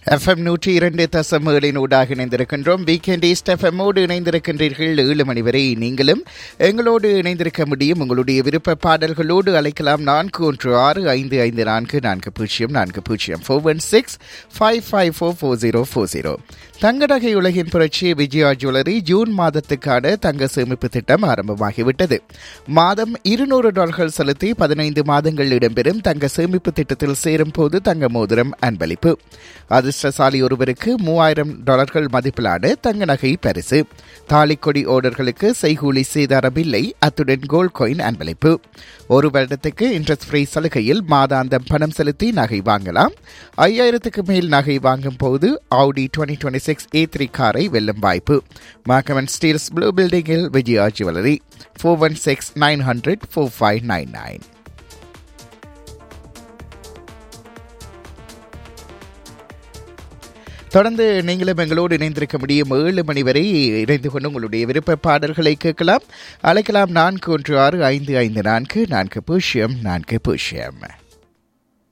FM நூற்றி இரண்டு தசம் ஏழின் ஊடாக இணைந்திருக்கின்றோம் வீக்கெண்ட் ஈஸ்ட் எஃப்எம்மோடு இணைந்திருக்கின்றீர்கள் ஏழு மணி வரை நீங்களும் எங்களோடு இணைந்திருக்க முடியும் உங்களுடைய விருப்ப பாடல்களோடு அழைக்கலாம் நான்கு ஒன்று ஆறு ஐந்து ஐந்து நான்கு நான்கு பூஜ்ஜியம் நான்கு பூஜ்ஜியம் four one six five five four four zero four zero தங்கநகை உலகின் புரட்சி விஜயா ஜுவல்லரி ஜூன் மாதத்துக்கான தங்க சேமிப்பு திட்டம் ஆரம்பமாகிவிட்டது மாதம் இருநூறு டாலர்கள் செலுத்தி பதினைந்து மாதங்கள் இடம்பெறும் தங்க சேமிப்பு திட்டத்தில் சேரும் போது தங்க மோதிரம் அன்பளிப்பு அதிர்ஷ்டசாலி ஒருவருக்கு மூவாயிரம் டாலர்கள் மதிப்பிலான தங்க நகை பரிசு தாலிக்கொடி ஓடர்களுக்கு செய்கூலி சேதாரம் இல்லை அத்துடன் கோல்ட் காயின் அன்பளிப்பு ஒரு வருடத்துக்கு இன்ட்ரெஸ்ட் ஃப்ரீ சலுகையில் மாதாந்தம் பணம் செலுத்தி நகை வாங்கலாம் ஐயாயிரத்துக்கு மேல் நகை வாங்கும் போது Audi twenty twenty six A three காரை வெல்லும் வாய்ப்பு மாக்கமன் ஸ்டீல்ஸ் ப்ளூ பில்டிங்கில் Vijaya jewellery four one six nine hundred four five nine nine தொடர்ந்து நீங்களும் எங்களோடு இணைந்திருக்க முடியும் ஏழு மணி வரை இணைந்து கொண்டு உங்களுடைய விருப்ப பாடல்களை கேட்கலாம் அழைக்கலாம் நான்கு ஒன்று ஆறு ஐந்து ஐந்து நான்கு நான்கு பூஜ்ஜியம் நான்கு பூஜ்ஜியம்